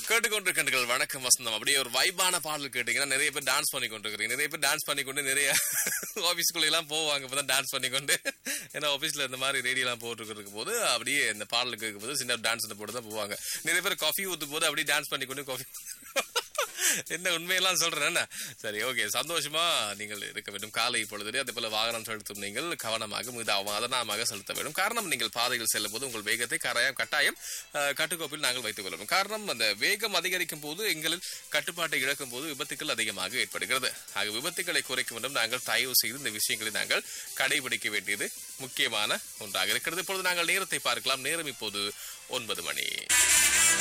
கேட்டுக்கொண்டிருக்கின்றீர்கள் வணக்கம் வசந்தம் அப்படியே ஒரு வைபான பாடல் கேட்டீங்கன்னா நிறைய பேர் டான்ஸ் பண்ணி கொண்டிருக்கிறீங்க நிறைய பேர் டான்ஸ் பண்ணி கொண்டு நிறைய ஆபீஸ்க்குள்ள எல்லாம் போவாங்க இப்பதான் டான்ஸ் பண்ணி கொண்டு ஏன்னா ஆபீஸ்ல இந்த மாதிரி ரேடியோ எல்லாம் போட்டு இருக்கும் போது அப்படியே இந்த பாடல் கேட்கும் போது சின்ன டான்ஸ் போட்டு தான் போவாங்க நிறைய பேர் காஃபி ஊத்தும் போது அப்படியே டான்ஸ் பண்ணி கொண்டு காஃபி என்ன உண்மையெல்லாம் சொல்றேன் என்ன? சரி ஓகே சந்தோஷமா நீங்கள் இருக்க வேண்டும் காலை பொழுது அதே போல வாகனம் செலுத்தும் நீங்கள் கவனமாக மிக அவதானமாக செலுத்த வேண்டும் காரணம் நீங்கள் பாதையில் செல்லும் போது உங்கள் வேகத்தை கரையாம் கட்டாயம் அஹ், கட்டுக்கோப்பில் நாங்கள் வைத்துக் கொள்ளணும் காரணம் அந்த வேகம் அதிகரிக்கும் போது எங்களில் கட்டுப்பாட்டை இழக்கும் போது விபத்துக்கள் அதிகமாக ஏற்படுகிறது ஆக விபத்துக்களை குறைக்க வேண்டும் நாங்கள் தயவு செய்து இந்த விஷயங்களை நாங்கள் கடைபிடிக்க வேண்டியது முக்கியமான ஒன்றாக இருக்கிறது இப்பொழுது நாங்கள் நேரத்தை பார்க்கலாம் நேரம் இப்போது ஒன்பது மணி